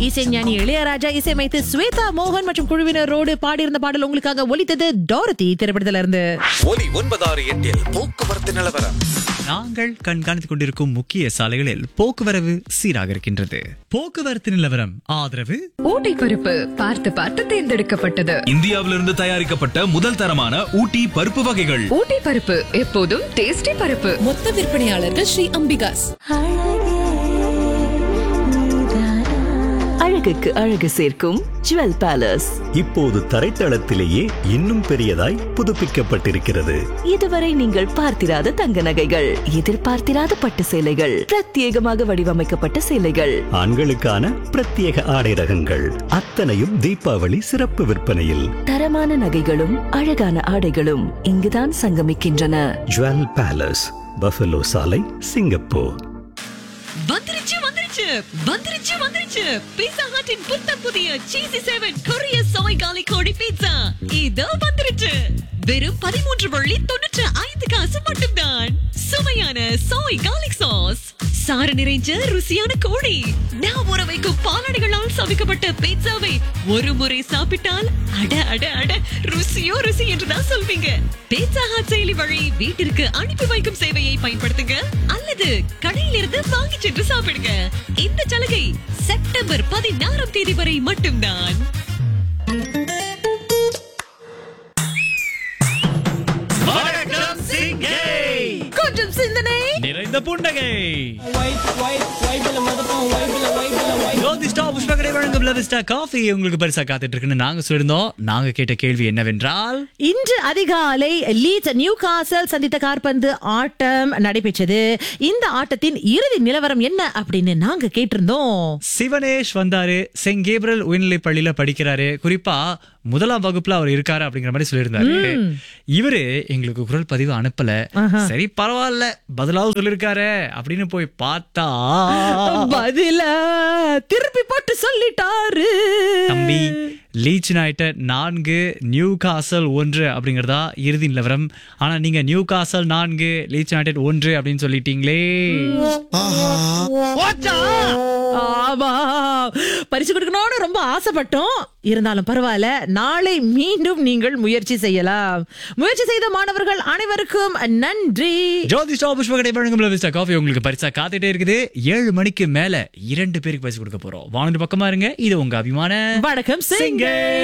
இசைஞானி இளையராஜா இசையமைத்து ஸ்வேதா மோகன் மற்றும் குழுவினரோடு பாடியிருந்த பாடல் உங்களுக்காக ஒலித்தது டாரதி திரைப்படத்துல இருந்து ஒலி ஒன்பதாறு எட்டில் போக்குவரத்து நிலவரம் நாங்கள் கண்காணித்துக் கொண்டிருக்கும் முக்கிய சாலைகளில் போக்குவரவு சீராக இருக்கின்றது போக்குவரத்து நிலவரம் ஆதரவு ஊட்டி பருப்பு பார்த்து பார்த்து தேர்ந்தெடுக்கப்பட்டது இந்தியாவிலிருந்து தயாரிக்கப்பட்ட முதல் தரமான ஊட்டி பருப்பு வகைகள் ஊட்டி பருப்பு எப்போதும் டேஸ்டி பருப்பு மொத்த விற்பனையாளர்கள் ஸ்ரீ அம்பிகாஸ் அழகுக்கு அழகு சேர்க்கும் ஜுவல் பேலஸ் இப்போது தரைத்தளத்திலேயே இன்னும் பெரியதாய் புதுப்பிக்கப்பட்டிருக்கிறது இதுவரை நீங்கள் பார்த்திராத தங்க நகைகள் எதிர்பார்த்திராத பட்டு சேலைகள் பிரத்யேகமாக வடிவமைக்கப்பட்ட சேலைகள் ஆண்களுக்கான பிரத்யேக ஆடை ரகங்கள் அத்தனையும் தீபாவளி சிறப்பு விற்பனையில் தரமான நகைகளும் அழகான ஆடைகளும் இங்குதான் சங்கமிக்கின்றன ஜுவல் பேலஸ் பஃபலோ சாலை சிங்கப்பூர் வந்துருச்சு வந்துருச்சு வந்துருச்சு வந்துருச்சு பீட்சா ஹட்டின் புத்த புதிய சீசி செவன் கொரிய சோய் காலி கோழி பீட்சா இதோ வந்துருச்சு வெறும் பதிமூன்று வள்ளி தொண்ணூற்று ஐந்து காசு மட்டும்தான் சுவையான சோய் காலிக் சாஸ் சாறு நிறைஞ்ச ருசியான கோழி நான் ஊற வைக்கும் பாலாடைகளால் சமைக்கப்பட்ட பீட்சாவை ஒரு முறை சாப்பிட்டால் அட அட அட ருசியோ ருசி என்றுதான் சொல்வீங்க பீட்சா ஹாட் செயலி வழி வீட்டிற்கு அனுப்பி வைக்கும் சேவையை பயன்படுத்துங்க அல்லது கடையிலிருந்து வாங்கி சென்று சாப்பிடுங்க இந்த சலுகை செப்டம்பர் பதினாறாம் தேதி வரை மட்டும்தான் வணக்கம் சிங்கை கொஞ்சம் சிந்தனை நிறைந்த புன்னகை ஜோதிஷ்டா புஷ்பகடை வழங்கும் லவிஸ்டா காஃபி உங்களுக்கு பரிசா காத்துட்டு இருக்குன்னு நாங்க சொல்லியிருந்தோம் நாங்க கேட்ட கேள்வி என்னவென்றால் இன்று அதிகாலை லீட்ஸ் நியூ காசல் சந்தித்த கார்பந்து ஆட்டம் நடைபெற்றது இந்த ஆட்டத்தின் இறுதி நிலவரம் என்ன அப்படின்னு நாங்க கேட்டிருந்தோம் சிவனேஷ் வந்தாரு செயின்ட் கேப்ரல் உயர்நிலை பள்ளியில படிக்கிறாரு குறிப்பா முதலாம் வகுப்புல அவர் இருக்காரு அப்படிங்கிற மாதிரி சொல்லியிருந்தாரு இவரு எங்களுக்கு குரல் பதிவு அனுப்பல சரி பரவாயில்ல பதிலாவது சொல்லிருக்காரு அப்படின்னு போய் பார்த்தா பதில திருப்பி போட்டு சொல்லிட்டாரு தம்பி லீச் யுனைடெட் நான்கு நியூ காசல் ஒன்று அப்படிங்கறதா இறுதி நிலவரம் ஆனா நீங்க நியூ காசல் நான்கு லீச் யுனைடெட் ஒன்று அப்படின்னு சொல்லிட்டீங்களே ஆமா பரிசு கொடுக்கணும்னு ரொம்ப ஆசைப்பட்டோம் இருந்தாலும் பரவாயில்ல நாளை மீண்டும் நீங்கள் முயற்சி செய்யலாம் முயற்சி செய்த மாணவர்கள் அனைவருக்கும் நன்றி ஜோதி ஸ்டாப் புஷ்பகடை வழங்கும் லவிஸ்டா காஃபி உங்களுக்கு பரிசா காத்துட்டே இருக்குது ஏழு மணிக்கு மேல இரண்டு பேருக்கு பரிசு கொடுக்க போறோம் வானொலி பக்கமா இருங்க இது உங்க அபிமான வணக்கம் சிங்க